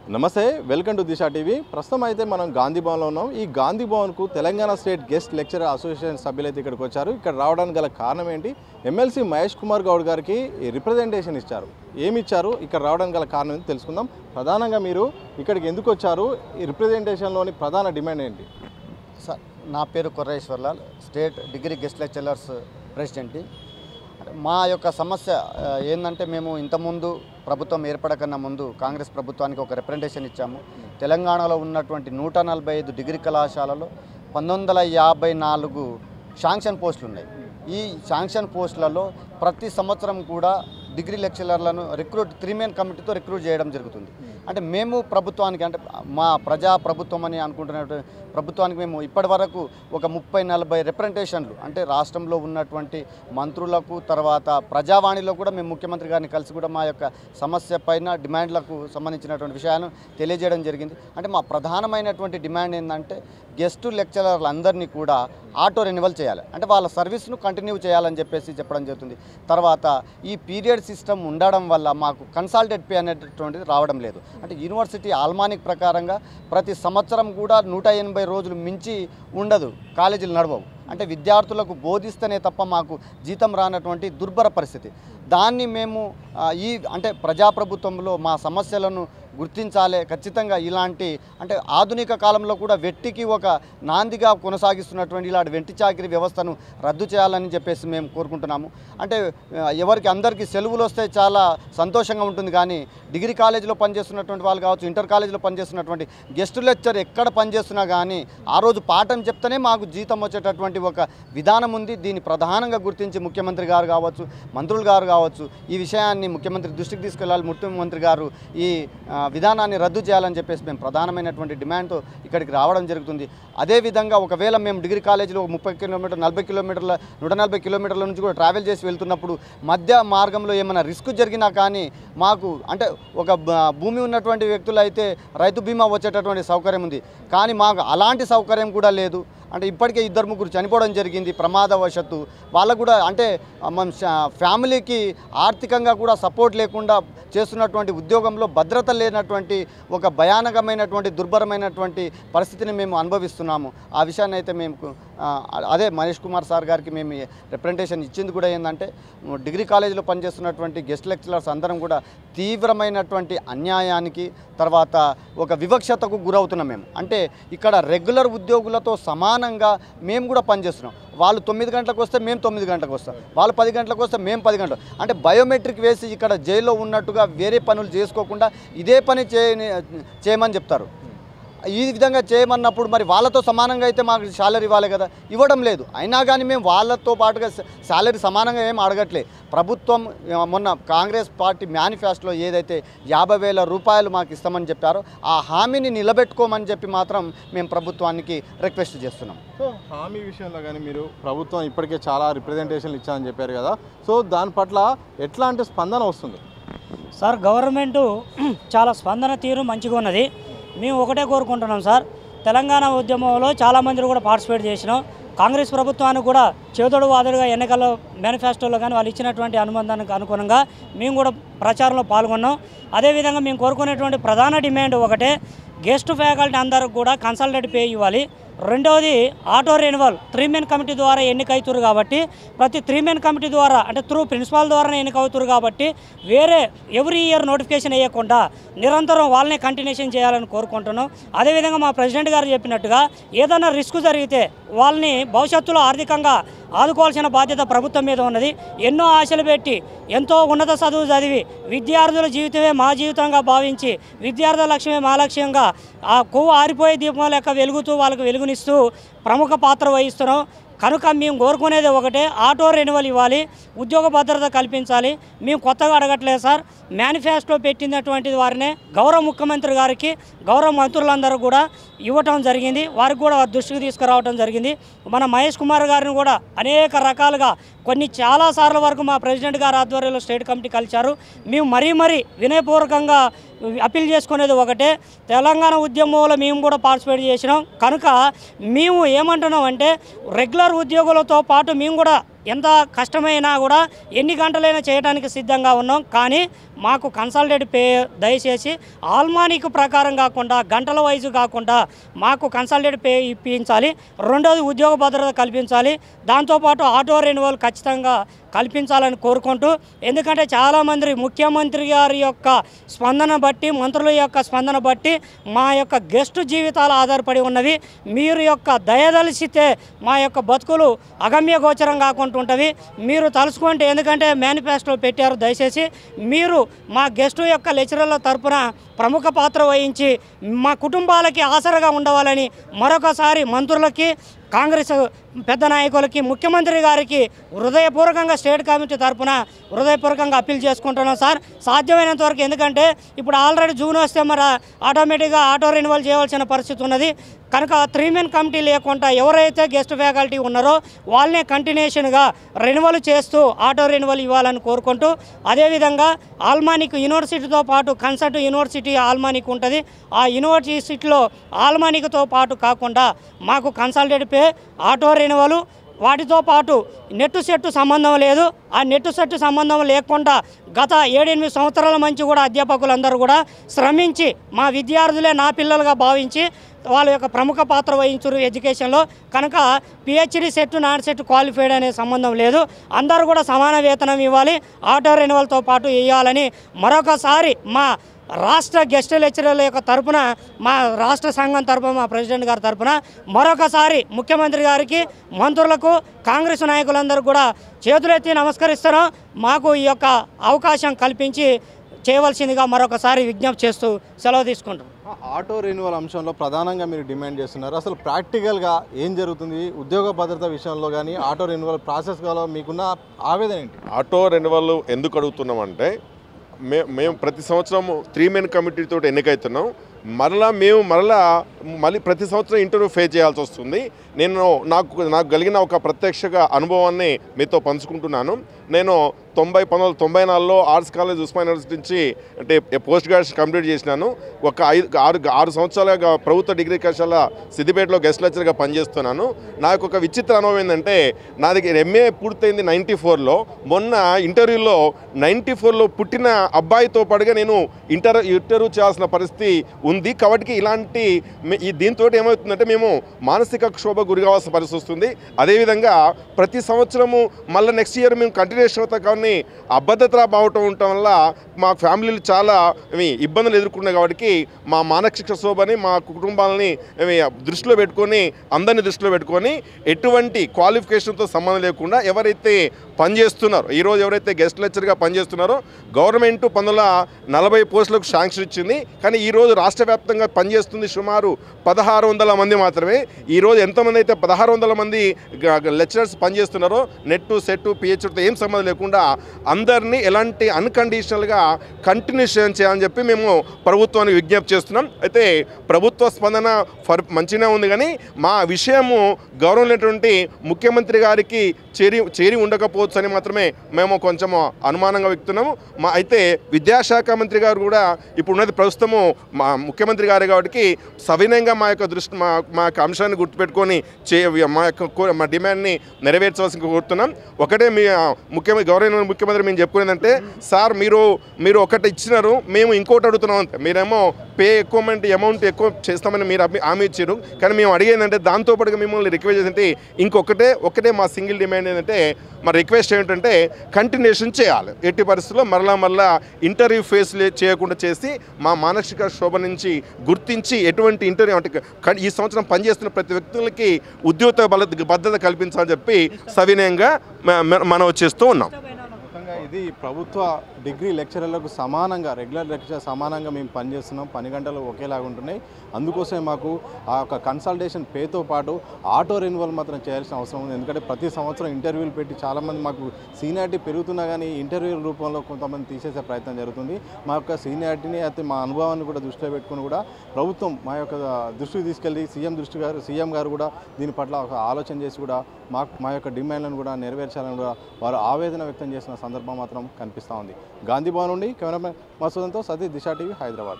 నమస్తే welcome to Disha TV ప్రస్తుతం అయితే మనం గాంధీ భవన్లో ఉన్నాం ఈ గాంధీ భవన్కు Telangana state guest lecturer association సభ్యులు అయితే ఇక్కడికి వచ్చారు ఇక్కడ రావడానికి గల కారణం ఏంటి ఎమ్మెల్సీ మహేష్ కుమార్ గౌడ్ గారికి ఈ రిప్రజెంటేషన్ ఇచ్చారు ఏమి ఇచ్చారు ఇక్కడ రావడానికి గల కారణం ఏంటి తెలుసుకుందాం ప్రధానంగా మీరు ఇక్కడికి ఎందుకు వచ్చారు ఈ రిప్రజెంటేషన్లోని ప్రధాన డిమాండ్ ఏంటి సార్ నా పేరు Korreshwarlal state degree guest lecturers president మా యొక్క సమస్య ఆ, ఏంటంటే మేము ఇంతకుముందు ప్రభుత్వం ఏర్పడకన్నా ముందు కాంగ్రెస్ ప్రభుత్వానికి ఒక రిప్రజెంటేషన్ ఇచ్చాము తెలంగాణలో ఉన్నటువంటి నూట నలభై ఐదు డిగ్రీ కళాశాలలో పంతొమ్మిది వందల యాభై నాలుగు శాంక్షన్ పోస్టులు ఉన్నాయి ఈ శాంక్షన్ పోస్టులలో ప్రతి సంవత్సరం కూడా డిగ్రీ లెక్చరర్లను రిక్రూట్ త్రీ మెన్ కమిటీతో రిక్రూట్ చేయడం జరుగుతుంది అంటే మేము ప్రభుత్వానికి అంటే మా ప్రజా ప్రభుత్వం అని అనుకుంటున్న ప్రభుత్వానికి మేము ఇప్పటి వరకు ఒక ముప్పై నలభై రిప్రజెంటేషన్లు అంటే రాష్ట్రంలో ఉన్నటువంటి మంత్రులకు తర్వాత ప్రజావాణిలో కూడా మేము ముఖ్యమంత్రి గారిని కలిసి కూడా మా యొక్క సమస్య పైన డిమాండ్లకు సంబంధించినటువంటి విషయాలను తెలియజేయడం జరిగింది అంటే మా ప్రధానమైనటువంటి డిమాండ్ ఏంటంటే గెస్ట్ లెక్చరర్లు అందరినీ కూడా ఆటో రెన్యువల్ చేయాలి అంటే వాళ్ళ సర్వీస్ను కంటిన్యూ చేయాలని చెప్పేసి చెప్పడం జరుగుతుంది తర్వాత ఈ పీరియడ్ సిస్టమ్ ఉండడం వల్ల మాకు కన్సాల్టెడ్ పే అనేటటువంటిది రావడం లేదు అంటే యూనివర్సిటీ ఆల్మానిక్ ప్రకారంగా ప్రతి సంవత్సరం కూడా నూట ఎనభై రోజులు మించి ఉండదు కాలేజీలు నడవవు అంటే విద్యార్థులకు బోధిస్తేనే తప్ప మాకు జీతం రానటువంటి దుర్భర పరిస్థితి దాన్ని మేము ఆ, ఈ అంటే ప్రజాప్రభుత్వంలో మా సమస్యలను గుర్తించాలి ఖచ్చితంగా ఇలాంటి అంటే ఆధునిక కాలంలో కూడా వెట్టికి ఒక నాందిగా కొనసాగిస్తున్నటువంటి ఇలాంటి వెంటి చాకిరి వ్యవస్థను రద్దు చేయాలని చెప్పేసి మేము కోరుకుంటున్నాము అంటే ఆ, ఎవరికి అందరికీ సెలవులు వస్తే చాలా సంతోషంగా ఉంటుంది కానీ డిగ్రీ కాలేజీలో పనిచేస్తున్నటువంటి వాళ్ళు కావచ్చు ఇంటర్ కాలేజీలో పనిచేస్తున్నటువంటి గెస్ట్ లెక్చర్ ఎక్కడ పనిచేస్తున్నా కానీ ఆ రోజు పాఠం చెప్తేనే మాకు జీతం వచ్చేటటువంటి ఒక విధానం ఉంది దీన్ని ప్రధానంగా గుర్తించి ముఖ్యమంత్రి గారు కావచ్చు మంత్రులు గారు కావచ్చు ఈ విషయాన్ని ముఖ్యమంత్రి దృష్టికి తీసుకెళ్ళాలి ముఖ్యమంత్రి గారు ఈ ఆ, విధానాన్ని రద్దు చేయాలని చెప్పేసి మేము ప్రధానమైనటువంటి డిమాండ్తో ఇక్కడికి రావడం జరుగుతుంది అదేవిధంగా ఒకవేళ మేము డిగ్రీ కాలేజీలో ముప్పై కిలోమీటర్ నలభై కిలోమీటర్ల నూట నలభై కిలోమీటర్ల నుంచి కూడా ట్రావెల్ చేసి వెళ్తున్నప్పుడు మధ్య మార్గంలో ఏమైనా రిస్క్ జరిగినా కానీ మాకు అంటే ఒక బ- భూమి ఉన్నటువంటి వ్యక్తులు అయితే రైతు బీమా వచ్చేటటువంటి సౌకర్యం ఉంది కానీ మాకు అలాంటి సౌకర్యం కూడా లేదు అంటే ఇప్పటికే ఇద్దరు ముగ్గురు చనిపోవడం జరిగింది ప్రమాదవశత్తు వాళ్ళకు కూడా అంటే మన ఫ్యామిలీకి ఆర్థికంగా కూడా సపోర్ట్ లేకుండా చేస్తున్నటువంటి ఉద్యోగంలో భద్రత లేనటువంటి ఒక భయానకమైనటువంటి దుర్భరమైనటువంటి పరిస్థితిని మేము అనుభవిస్తున్నాము ఆ విషయాన్ని అయితే మేము ఆ, అదే మనీష్ కుమార్ సార్ గారికి మేము రిప్రజెంటేషన్ ఇచ్చింది కూడా ఏంటంటే డిగ్రీ కాలేజీలో పనిచేస్తున్నటువంటి గెస్ట్ లెక్చరర్స్ అందరం కూడా తీవ్రమైనటువంటి అన్యాయానికి తర్వాత ఒక వివక్షతకు గురవుతున్నాం మేము అంటే ఇక్కడ రెగ్యులర్ ఉద్యోగులతో సమానంగా మేము కూడా పనిచేస్తున్నాం వాళ్ళు తొమ్మిది గంటలకు వస్తే మేము తొమ్మిది గంటలకు వస్తాం వాళ్ళు పది గంటలకు వస్తే మేము పది గంటలు అంటే బయోమెట్రిక్ వేసి ఇక్కడ జైల్లో ఉన్నట్టుగా వేరే పనులు చేసుకోకుండా ఇదే పని చేయని చేయమని చెప్తారు ఈ విధంగా చేయమన్నప్పుడు మరి వాళ్ళతో సమానంగా అయితే మాకు శాలరీ ఇవ్వాలి కదా ఇవ్వడం లేదు అయినా కానీ మేము వాళ్ళతో పాటుగా శాలరీ సమానంగా ఏం అడగట్లే ప్రభుత్వం ఆ, మొన్న కాంగ్రెస్ పార్టీ మేనిఫెస్టోలో ఏదైతే యాభై వేల రూపాయలు మాకు ఇస్తామని చెప్పారో ఆ హామీని నిలబెట్టుకోమని చెప్పి మాత్రం మేము ప్రభుత్వానికి రిక్వెస్ట్ చేస్తున్నాం సో హామీ విషయంలో కానీ మీరు ప్రభుత్వం ఇప్పటికే చాలా రిప్రజెంటేషన్లు ఇచ్చారని చెప్పారు కదా సో దాని పట్ల ఎట్లాంటి స్పందన వస్తుంది సార్ గవర్నమెంట్ చాలా స్పందన తీరు మంచిగా ఉన్నది మేము ఒకటే కోరుకుంటున్నాం సార్ తెలంగాణ ఉద్యమంలో చాలామంది కూడా పార్టిసిపేట్ చేసినాం కాంగ్రెస్ ప్రభుత్వానికి కూడా చేదోడు వాదుడుగా ఎన్నికల్లో మేనిఫెస్టోలో కానీ వాళ్ళు ఇచ్చినటువంటి అనుబంధానికి అనుగుణంగా మేము కూడా ప్రచారంలో పాల్గొన్నాం అదేవిధంగా మేము కోరుకునేటువంటి ప్రధాన డిమాండ్ ఒకటే గెస్ట్ ఫ్యాకల్టీ అందరికి కూడా కన్సల్టెంట్ పే ఇవ్వాలి రెండవది auto renewal three men committee ద్వారా ఎన్నికవుతారు కాబట్టి ప్రతి త్రీ మెన్ కమిటీ ద్వారా అంటే త్రూ ప్రిన్సిపాల్ ద్వారానే ఎన్నికవుతారు కాబట్టి వేరే ఎవ్రీ ఇయర్ నోటిఫికేషన్ వేయకుండా నిరంతరం వాళ్ళనే కంటిన్యూషన్ చేయాలని కోరుకుంటున్నాం అదేవిధంగా మా ప్రెసిడెంట్ గారు చెప్పినట్టుగా ఏదైనా రిస్క్ జరిగితే వాళ్ళని భవిష్యత్తులో ఆర్థికంగా ఆదుకోవాల్సిన బాధ్యత ప్రభుత్వం మీద ఉన్నది ఎన్నో ఆశలు పెట్టి ఎంతో ఉన్నత చదువు చదివి విద్యార్థుల జీవితమే మా జీవితంగా భావించి విద్యార్థుల లక్ష్యమే మా లక్ష్యంగా ఆ కొవ్వు ఆరిపోయే దీపం లెక్క వెలుగుతూ వాళ్ళకు వెలుగునిస్తూ ప్రముఖ పాత్ర వహిస్తున్నాం కనుక మేము కోరుకునేది ఒకటే ఆటో రెన్యువల్ ఇవ్వాలి ఉద్యోగ భద్రత కల్పించాలి మేము కొత్తగా అడగట్లేదు సార్ మేనిఫెస్టో పెట్టినటువంటి వారినే గౌరవ ముఖ్యమంత్రి గారికి గౌరవ మంత్రులందరూ కూడా ఇవ్వటం జరిగింది వారికి కూడా వారి దృష్టికి తీసుకురావడం జరిగింది మన మహేష్ కుమార్ గారిని కూడా అనేక రకాలుగా కొన్ని చాలాసార్లు వరకు మా ప్రెసిడెంట్ గారి ఆధ్వర్యంలో స్టేట్ కమిటీ కలిశారు మేము మరీ మరీ వినయపూర్వకంగా అప్పీల్ చేసుకునేది ఒకటే తెలంగాణ ఉద్యమంలో మేము కూడా పార్టిసిపేట్ చేసినాం కనుక మేము ఏమంటున్నాం అంటే రెగ్యులర్ ఉద్యోగులతో పాటు మేము కూడా ఎంత కష్టమైనా కూడా ఎన్ని గంటలైనా చేయడానికి సిద్ధంగా ఉన్నాం కానీ మాకు కన్సల్టేట్ పే దయచేసి ఆల్మానిక్ ప్రకారం కాకుండా గంటల వైజు కాకుండా మాకు కన్సల్టేట్ పే ఇప్పించాలి రెండోది ఉద్యోగ భద్రత కల్పించాలి దాంతోపాటు ఆటో రెన్యువల్ ఖచ్చితంగా కల్పించాలని కోరుకుంటూ ఎందుకంటే చాలామంది ముఖ్యమంత్రి గారి యొక్క స్పందన బట్టి మంత్రుల యొక్క స్పందన బట్టి మా యొక్క గెస్ట్ జీవితాలు ఆధారపడి ఉన్నవి మీరు యొక్క దయదలిసితే మా యొక్క బతుకులు అగమ్య గోచరం కాకుండా ఉంటవి మీరు తలుచుకుంటే ఎందుకంటే మేనిఫెస్టో పెట్టారు దయచేసి మీరు మా గెస్ట్ యొక్క లెక్చరర్ల తరపున ప్రముఖ పాత్ర వహించి మా కుటుంబాలకి ఆసరగా ఉండవాలని మరొకసారి మంత్రులకి కాంగ్రెస్ పెద్ద నాయకులకి ముఖ్యమంత్రి గారికి హృదయపూర్వకంగా స్టేట్ కమిటీ తరపున హృదయపూర్వకంగా అప్పీల్ చేసుకుంటున్నాం సార్ సాధ్యమైనంత వరకు ఎందుకంటే ఇప్పుడు ఆల్రెడీ జూన్ వస్తే మరి ఆటోమేటిక్గా ఆటో రెన్యువల్ చేయవలసిన పరిస్థితి ఉన్నది కనుక త్రీ మెన్ కమిటీ లేకుండా ఎవరైతే గెస్ట్ ఫ్యాకల్టీ ఉన్నారో వాళ్ళనే కంటిన్యూషన్గా రెన్యువల్ చేస్తూ ఆటో రెన్యువల్ ఇవ్వాలని కోరుకుంటూ అదేవిధంగా ఆల్మానిక్ యూనివర్సిటీతో పాటు కన్సల్ట్ యూనివర్సిటీ ఆల్మానిక్ ఉంటుంది ఆ యూనివర్సిటీలో ఆల్మానిక్తో పాటు కాకుండా మాకు కన్సల్టెడ్ పే ఆటో రెన్యువల్ వాటితో పాటు నెట్టు సెట్టు సంబంధం లేదు ఆ నెట్టు సెట్టు సంబంధం లేకుండా గత ఏడెనిమిది సంవత్సరాల నుంచి కూడా అధ్యాపకులందరూ కూడా శ్రమించి మా విద్యార్థులే నా పిల్లలుగా భావించి వాళ్ళ యొక్క ప్రముఖ పాత్ర వహించరు ఎడ్యుకేషన్లో కనుక PhD SET non SET qualified అనే సంబంధం లేదు అందరూ కూడా సమాన వేతనం ఇవ్వాలి ఆటో రెన్యువల్తో పాటు ఇవ్వాలని మరొకసారి మా రాష్ట్ర గెస్ట్ లెక్చరర్ల యొక్క తరపున మా రాష్ట్ర సంఘం తరపున మా ప్రెసిడెంట్ గారి తరపున మరొకసారి ముఖ్యమంత్రి గారికి మంత్రులకు కాంగ్రెస్ నాయకులందరూ కూడా చేతులెత్తి నమస్కరిస్తున్నాం మాకు ఈ యొక్క అవకాశం కల్పించి చేయవలసిందిగా మరొకసారి విజ్ఞప్తి చేస్తూ సెలవు తీసుకుంటాం ఆటో రెన్యువల్ అంశంలో ప్రధానంగా మీరు డిమాండ్ చేస్తున్నారు అసలు ప్రాక్టికల్గా ఏం జరుగుతుంది ఉద్యోగ భద్రత విషయంలో కానీ ఆటో రెన్యువల్ ప్రాసెస్లో మీకున్న ఆవేదన ఏంటి ఆటో రెన్యువల్ ఎందుకు అడుగుతున్నామంటే మే మేము ప్రతి సంవత్సరం త్రీ మెన్ కమిటీతో ఎన్నికవుతున్నాం మరలా మేము మరలా మళ్ళీ ప్రతి సంవత్సరం ఇంటర్వ్యూ ఫేస్ చేయాల్సి వస్తుంది నేను నాకు నాకు కలిగిన ఒక ప్రత్యక్షగా అనుభవాన్ని మీతో పంచుకుంటున్నాను నేను తొంభై పంతొమ్మిది వందల తొంభై నాలుగులో ఆర్ట్స్ కాలేజ్ ఉస్మాన్ యూనివర్సిటీ నుంచి అంటే పోస్ట్ గ్రాడ్యుయేషన్ కంప్లీట్ చేసినాను ఒక ఐదు ఆరు ఆరు సంవత్సరాలుగా ప్రభుత్వ డిగ్రీ కళాశాల సిద్దిపేటలో గెస్ట్ లెక్చర్గా పనిచేస్తున్నాను నాకు ఒక విచిత్ర అనుభవం ఏంటంటే నా దగ్గర ఎంఏ పూర్తయింది నైంటీ ఫోర్లో మొన్న ఇంటర్వ్యూలో నైంటీ ఫోర్లో పుట్టిన అబ్బాయితో పాటుగా నేను ఇంటర్ ఇంటర్వ్యూ చేయాల్సిన పరిస్థితి ఉంది కాబట్టి ఇలాంటి మే- ఈ దీంతో ఏమవుతుందంటే మేము మానసిక క్షోభ గురి కావాల్సిన పరిస్థితి వస్తుంది అదేవిధంగా ప్రతి సంవత్సరము మళ్ళీ నెక్స్ట్ ఇయర్ మేము కంటిన్యూషన్ అవుతాం కానీ అభద్రత బావటం ఉండటం వల్ల మా ఫ్యామిలీలు చాలా ఇవి ఇబ్బందులు ఎదుర్కొన్నాయి కాబట్టి మా మానసిక శోభని మా కుటుంబాలని ఇవి దృష్టిలో పెట్టుకొని అందరిని దృష్టిలో పెట్టుకొని ఎటువంటి క్వాలిఫికేషన్తో సంబంధం లేకుండా ఎవరైతే పనిచేస్తున్నారో ఈరోజు ఎవరైతే గెస్ట్ లెక్చర్గా పనిచేస్తున్నారో గవర్నమెంట్ పంతొమ్మిది వందల నలభై పోస్టులకు శాంక్షన్ ఇచ్చింది కానీ ఈరోజు రాష్ట్ర వ్యాప్తంగా పనిచేస్తుంది సుమారు పదహారు వందల మంది మాత్రమే ఈరోజు ఎంతమంది అయితే పదహారు వందల మంది లెక్చరర్స్ పనిచేస్తున్నారో నెట్ సెట్ పిహెచ్తో ఏం సంబంధం లేకుండా అందరినీ ఎలాంటి అన్కండిషనల్గా కంటిన్యూషన్ చేయాలని చెప్పి మేము ప్రభుత్వానికి విజ్ఞప్తి చేస్తున్నాం అయితే ప్రభుత్వ స్పందన ఫర్ మంచిగా ఉంది కానీ మా విషయము గౌరవం లేనటువంటి ముఖ్యమంత్రి గారికి చేరి చేరి ఉండకపోవచ్చు అని మాత్రమే మేము కొంచెం అనుమానంగా వ్యక్తున్నాము మా అయితే విద్యాశాఖ మంత్రి గారు కూడా ఇప్పుడు ఉన్నది ప్రస్తుతము మా ముఖ్యమంత్రి గారు కాబట్టి సవినయంగా మా యొక్క దృష్టి మా మా యొక్క అంశాన్ని గుర్తుపెట్టుకొని చే మా యొక్క కో- మా డిమాండ్ని నెరవేర్చవలసి కోరుతున్నాం ఒకటే మీ ఆ, ముఖ్యమంత్రి గౌరవ ముఖ్యమంత్రి మేము చెప్పుకునేదంటే సార్ మీరు మీరు ఒకటి ఇచ్చినారు మేము ఇంకోటి అడుగుతున్నాం అంతే మీరేమో పే ఎక్కువ అంటే అమౌంట్ ఎక్కువ చేస్తామని మీరు హామీ- హామీ ఇచ్చారు కానీ మేము అడిగేదంటే దాంతోపాటుగా మిమ్మల్ని రిక్వెస్ట్ చేసింటే ఇంకొకటే ఒకటే మా సింగిల్ డిమాండ్ ఏంటంటే మా రిక్వెస్ట్ ఏంటంటే కంటిన్యూషన్ చేయాలి ఎట్టి పరిస్థితుల్లో మరలా మరలా ఇంటర్వ్యూ ఫేస్ లే- చేయకుండా చేసి మా మానసిక శోభ నుంచి గుర్తించి ఎటువంటి ఇంటర్వ్యూ అంటే క- ఈ సంవత్సరం పనిచేస్తున్న ప్రతి వ్యక్తులకి ఉద్యోగ బల భద్రత కల్పించాలని చెప్పి సవినయంగా మ- మ- మనం చేస్తూ ఉన్నాం మొత్తంగా ఇది ప్రభుత్వ డిగ్రీ లెక్చరర్లకు సమానంగా రెగ్యులర్ లెక్చర్ సమానంగా మేము పనిచేస్తున్నాం పని గంటలు ఒకేలాగా ఉంటున్నాయి అందుకోసమే మాకు ఆ యొక్క కన్సల్టేషన్ పేతో పాటు ఆటో రెన్యువల్ మాత్రం చేయాల్సిన అవసరం ఉంది ఎందుకంటే ప్రతి సంవత్సరం ఇంటర్వ్యూలు పెట్టి చాలామంది మాకు సీనియారిటీ పెరుగుతున్నా కానీ ఇంటర్వ్యూల రూపంలో కొంతమంది తీసేసే ప్రయత్నం జరుగుతుంది మా యొక్క సీనియారిటీని అయితే మా అనుభవాన్ని కూడా దృష్టిలో పెట్టుకుని కూడా ప్రభుత్వం మా యొక్క దృష్టికి తీసుకెళ్ళి సీఎం దృష్టి గారు సీఎం గారు కూడా దీని పట్ల ఒక ఆలోచన చేసి కూడా మా మా యొక్క డిమాండ్లను కూడా నెరవేర్చాలని కూడా వారు ఆవేదన వ్యక్తం చేసిన సందర్భం మాత్రం కనిపిస్తూ ఉంది గాంధీ భవన్ నుండి కెమెరామెన్ మసూదంతో సతీష్ దిశా టీవీ హైదరాబాద్